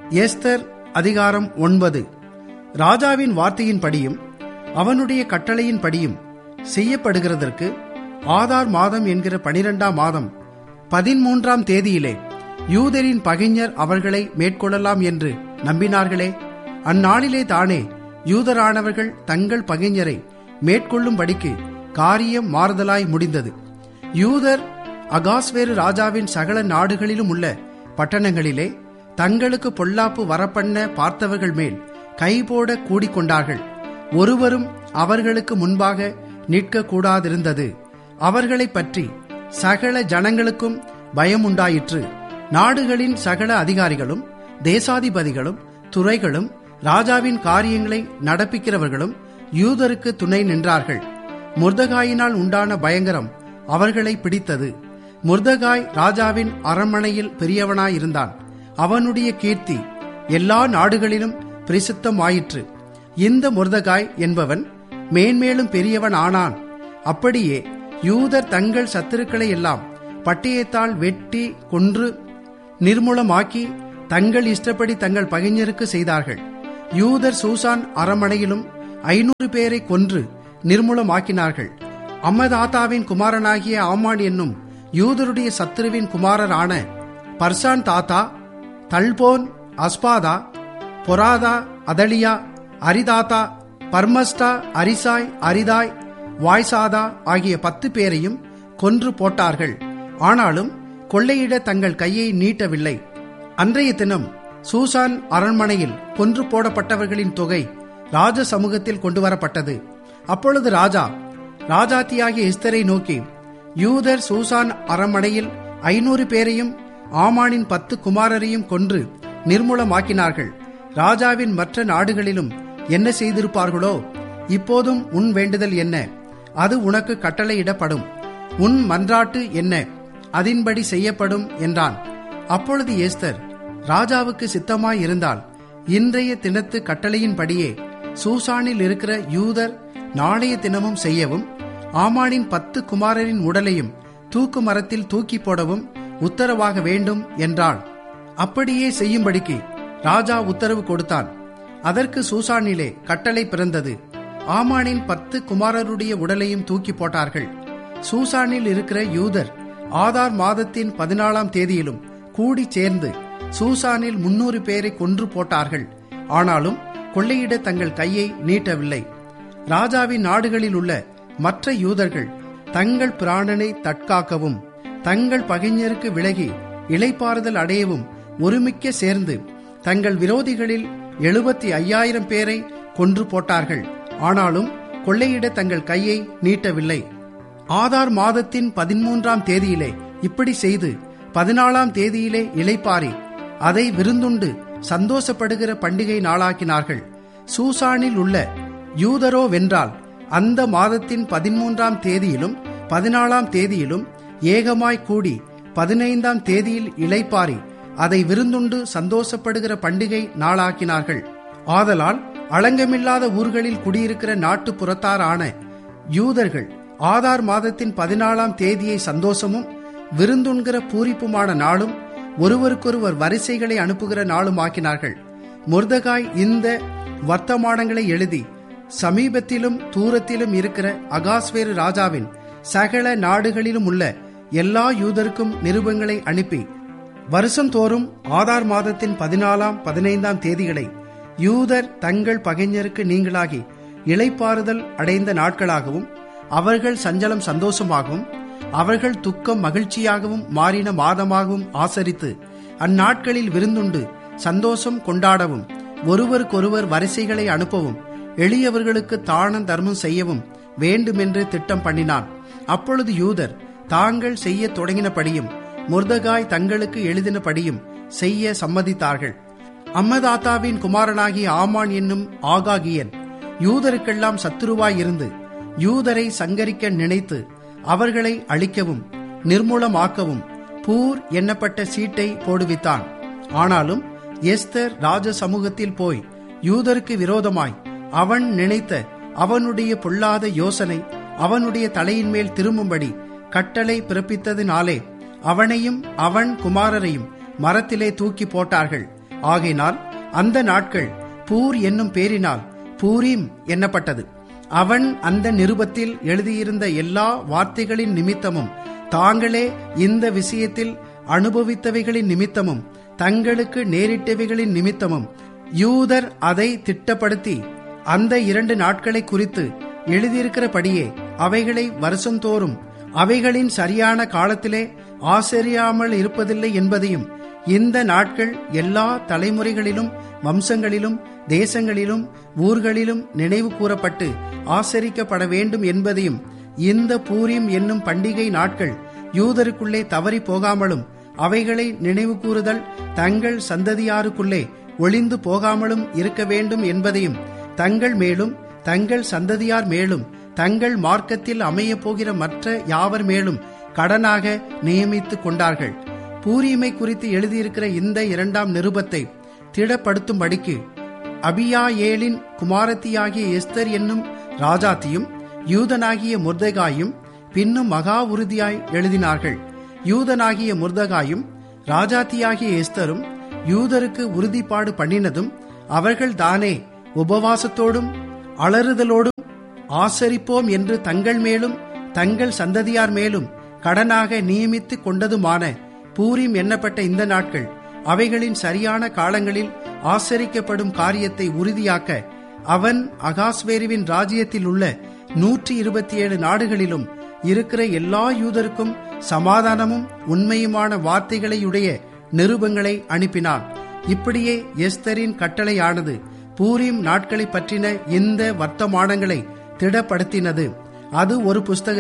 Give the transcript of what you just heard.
Esther அதிகாரம் ஒன்பது ராஜாவின் வார்த்தையின்படியும் அவனுடைய கட்டளையின்படியும் செய்யப்படுகிறதற்கு ஆதார் மாதம் என்கிற பனிரெண்டாம் மாதம் பதிமூன்றாம் தேதியிலே யூதரின் பகைஞர் அவர்களை மேற்கொள்ளலாம் என்று நம்பினார்களே அந்நாளிலே தானே யூதரானவர்கள் தங்கள் பகைஞரை மேற்கொள்ளும்படிக்கு காரியம் மாறுதலாய் முடிந்தது யூதர் அகாஸ்வேரு ராஜாவின் சகல நாடுகளிலும் உள்ள பட்டணங்களிலே தங்களுக்கு பொல்லாப்பு வரப்பண்ண பார்த்தவர்கள் மேல் கைபோட கூடிக்கொண்டார்கள் ஒருவரும் அவர்களுக்கு முன்பாக நிற்க கூடாதிருந்தது அவர்களை பற்றி சகல ஜனங்களுக்கும் பயம் உண்டாயிற்று நாடுகளின் சகல அதிகாரிகளும் தேசாதிபதிகளும் துறைகளும் ராஜாவின் காரியங்களை நடப்பிக்கிறவர்களும் யூதருக்கு துணை நின்றார்கள் முர்தகாயினால் உண்டான பயங்கரம் அவர்களை பிடித்தது முர்தகாய் ராஜாவின் அரண்மனையில் பெரியவனாயிருந்தான் அவனுடைய கீர்த்தி எல்லா நாடுகளிலும் பிரசித்தமாயிற்று இந்த முர்தகாய் என்பவன் மேன்மேலும் பெரியவன் ஆனான் அப்படியே யூதர் தங்கள் சத்துருக்களை எல்லாம் பட்டயத்தால் வெட்டி கொன்று நிர்மூலமாக்கி தங்கள் இஷ்டப்படி தங்கள் பகைஞருக்கு செய்தார்கள் யூதர் சூசான் அரண்மனையிலும் ஐநூறு பேரை கொன்று நிர்மூலமாக்கினார்கள் அம்மதாத்தாவின் குமாரனாகிய ஆமான் என்னும் யூதருடைய சத்துருவின் குமாரரான பர்சான் தாத்தா தல்போன் அஸ்பாதா பொராதா அதலியா அரிதாத்தா பர்மஸ்டா அரிசாய் அரிதாய் வாய்சாதா ஆகிய பத்து பேரையும் கொன்று போட்டார்கள் ஆனாலும் கொள்ளையிட தங்கள் கையை நீட்டவில்லை அன்றைய தினம் சூசான் அரண்மனையில் கொன்று போடப்பட்டவர்களின் தொகை ராஜ சமூகத்தில் கொண்டு வரப்பட்டது அப்பொழுது ராஜா ராஜாத்தியாகிய எஸ்தரை நோக்கி யூதர் சூசான் அரண்மனையில் ஐநூறு பேரையும் ஆமானின் பத்து குமாரரையும் கொன்று நிர்மூலமாக்கினார்கள் ராஜாவின் மற்ற நாடுகளிலும் என்ன செய்திருப்பார்களோ இப்போதும் உன் வேண்டுதல் என்ன அது உனக்கு கட்டளையிடப்படும் உன் மன்றாட்டு என்ன அதின்படி செய்யப்படும் என்றான் அப்பொழுது ஏஸ்தர் ராஜாவுக்கு சித்தமாய் இருந்தால் இன்றைய தினத்து கட்டளையின்படியே சூசானில் இருக்கிற யூதர் நாளைய தினமும் செய்யவும் ஆமானின் பத்து குமாரரின் உடலையும் தூக்கு மரத்தில் தூக்கி போடவும் உத்தரவாக வேண்டும் என்றாள் அப்படியே செய்யும்படிக்கு ராஜா உத்தரவு கொடுத்தான் அதற்கு சூசானிலே கட்டளை பிறந்தது ஆமானின் பத்து குமாரருடைய உடலையும் தூக்கி போட்டார்கள் சூசானில் இருக்கிற யூதர் ஆதார் மாதத்தின் பதினாலாம் தேதியிலும் கூடி சேர்ந்து சூசானில் முன்னூறு பேரை கொன்று போட்டார்கள் ஆனாலும் கொள்ளையிட தங்கள் கையை நீட்டவில்லை ராஜாவின் நாடுகளில் உள்ள மற்ற யூதர்கள் தங்கள் பிராணனை தற்காக்கவும் தங்கள் பகைஞருக்கு விலகி இளைப்பாறுதல் அடையவும் ஒருமிக்க சேர்ந்து தங்கள் விரோதிகளில் எழுபத்தி ஐயாயிரம் பேரை கொன்று போட்டார்கள் ஆனாலும் கொள்ளையிட தங்கள் கையை நீட்டவில்லை ஆதார் மாதத்தின் பதிமூன்றாம் தேதியிலே இப்படி செய்து பதினாலாம் தேதியிலே இளைப்பாரி அதை விருந்துண்டு சந்தோஷப்படுகிற பண்டிகை நாளாக்கினார்கள் சூசானில் உள்ள யூதரோ வென்றால் அந்த மாதத்தின் பதிமூன்றாம் தேதியிலும் பதினாலாம் தேதியிலும் ஏகமாய் கூடி பதினைந்தாம் தேதியில் இளைப்பாரி அதை விருந்துண்டு சந்தோஷப்படுகிற பண்டிகை நாளாக்கினார்கள் ஆதலால் அளங்கமில்லாத ஊர்களில் குடியிருக்கிற நாட்டு புறத்தாரான யூதர்கள் ஆதார் மாதத்தின் பதினாலாம் தேதியை சந்தோஷமும் விருந்துண்கிற பூரிப்புமான நாளும் ஒருவருக்கொருவர் வரிசைகளை அனுப்புகிற நாளும் ஆக்கினார்கள் முர்தகாய் இந்த வர்த்தமானங்களை எழுதி சமீபத்திலும் தூரத்திலும் இருக்கிற அகாஸ்வேரு ராஜாவின் சகல நாடுகளிலும் உள்ள எல்லா யூதருக்கும் நிருபங்களை அனுப்பி வருஷந்தோறும் ஆதார் மாதத்தின் பதினாலாம் பதினைந்தாம் தேதிகளை யூதர் தங்கள் பகைஞருக்கு நீங்களாகி இளைப்பாறுதல் அடைந்த நாட்களாகவும் அவர்கள் சஞ்சலம் சந்தோஷமாகவும் அவர்கள் துக்கம் மகிழ்ச்சியாகவும் மாறின மாதமாகவும் ஆசரித்து அந்நாட்களில் விருந்துண்டு சந்தோஷம் கொண்டாடவும் ஒருவருக்கொருவர் வரிசைகளை அனுப்பவும் எளியவர்களுக்கு தானம் தர்மம் செய்யவும் வேண்டுமென்று திட்டம் பண்ணினான் அப்பொழுது யூதர் தாங்கள் செய்ய தொடங்கினபடியும் முர்தகாய் தங்களுக்கு எழுதினபடியும் செய்ய சம்மதித்தார்கள் அம்மதாத்தாவின் குமாரனாகிய ஆமான் என்னும் ஆகாகியன் யூதருக்கெல்லாம் சத்துருவாய் இருந்து யூதரை சங்கரிக்க நினைத்து அவர்களை அழிக்கவும் நிர்மூலமாக்கவும் பூர் எண்ணப்பட்ட சீட்டை போடுவித்தான் ஆனாலும் எஸ்தர் ராஜ சமூகத்தில் போய் யூதருக்கு விரோதமாய் அவன் நினைத்த அவனுடைய பொல்லாத யோசனை அவனுடைய தலையின் மேல் திரும்பும்படி கட்டளை பிறப்பித்ததினாலே அவனையும் அவன் குமாரரையும் மரத்திலே தூக்கி போட்டார்கள் ஆகையினால் அந்த நாட்கள் பூர் என்னும் பேரினால் பூரீம் எண்ணப்பட்டது அவன் அந்த நிருபத்தில் எழுதியிருந்த எல்லா வார்த்தைகளின் நிமித்தமும் தாங்களே இந்த விஷயத்தில் அனுபவித்தவைகளின் நிமித்தமும் தங்களுக்கு நேரிட்டவைகளின் நிமித்தமும் யூதர் அதை திட்டப்படுத்தி அந்த இரண்டு நாட்களை குறித்து எழுதியிருக்கிறபடியே அவைகளை வருஷந்தோறும் அவைகளின் சரியான காலத்திலே ஆசரியாமல் இருப்பதில்லை என்பதையும் இந்த நாட்கள் எல்லா தலைமுறைகளிலும் வம்சங்களிலும் தேசங்களிலும் ஊர்களிலும் நினைவு கூறப்பட்டு ஆசரிக்கப்பட வேண்டும் என்பதையும் இந்த பூரிம் என்னும் பண்டிகை நாட்கள் யூதருக்குள்ளே தவறி போகாமலும் அவைகளை நினைவு கூறுதல் தங்கள் சந்ததியாருக்குள்ளே ஒளிந்து போகாமலும் இருக்க வேண்டும் என்பதையும் தங்கள் மேலும் தங்கள் சந்ததியார் மேலும் தங்கள் மார்க்கத்தில் அமைய போகிற மற்ற யாவர் மேலும் கடனாக நியமித்துக் கொண்டார்கள் பூரியமை குறித்து எழுதியிருக்கிற இந்த இரண்டாம் நிருபத்தை திடப்படுத்தும்படிக்கு அபியாயேலின் குமாரத்தியாகிய எஸ்தர் என்னும் ராஜாத்தியும் யூதனாகிய முர்தகாயும் பின்னும் மகா உறுதியாய் எழுதினார்கள் யூதனாகிய முர்தகாயும் ராஜாத்தியாகிய எஸ்தரும் யூதருக்கு உறுதிப்பாடு பண்ணினதும் அவர்கள் தானே உபவாசத்தோடும் அலறுதலோடும் ஆசரிப்போம் என்று தங்கள் மேலும் தங்கள் சந்ததியார் மேலும் கடனாக நியமித்து கொண்டதுமான பூரிம் எண்ணப்பட்ட இந்த நாட்கள் அவைகளின் சரியான காலங்களில் ஆசரிக்கப்படும் காரியத்தை உறுதியாக்க அவன் அகாஸ்வேருவின் ராஜ்யத்தில் உள்ள நூற்றி இருபத்தி ஏழு நாடுகளிலும் இருக்கிற எல்லா யூதருக்கும் சமாதானமும் உண்மையுமான வார்த்தைகளையுடைய நிருபங்களை அனுப்பினான் இப்படியே எஸ்தரின் கட்டளையானது பூரீம் நாட்களை பற்றின இந்த வர்த்தமானங்களை திடப்படுத்தினது அது ஒரு புஸ்தக